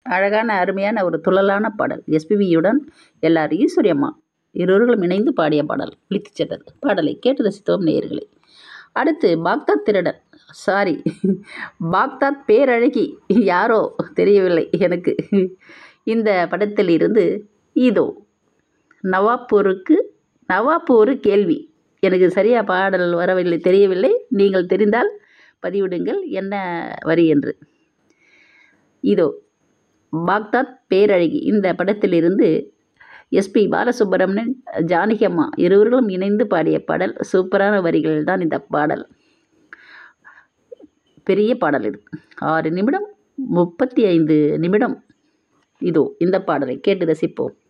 அழகான அருமையான ஒரு துள்ளலான பாடல் எஸ்பிபியுடன் எல்ஆர் ஈஸ்வரி அம்மா இருவர்களும் இணைந்து பாடிய பாடல் ஒலித்துச் சென்றது பாடலை கேட்டு ரசித்தோம் நேயர்களே அடுத்து பாக்தாத் திருடன் சாரி பாக்தாத் பேரழகி யாரோ தெரியவில்லை எனக்கு இந்த படத்தில் இருந்து இதோ நவாப்பூருக்கு நவாப் ஒரு கேள்வி எனக்கு சரியாக பாடல் வரவில்லை தெரியவில்லை நீங்கள் தெரிந்தால் பதிவிடுங்கள் என்ன வரி என்று இதோ பாக்தாத் பேரழகி இந்த படத்திலிருந்து எஸ்பி பாலசுப்ரமணியன் ஜானகி அம்மா இருவர்களும் இணைந்து பாடிய பாடல் சூப்பரான வரிகள் தான் இந்த பாடல் பெரிய பாடல் இது ஆறு நிமிடம் முப்பத்தி ஐந்து நிமிடம் இதோ இந்த பாடலை கேட்டு ரசிப்போம்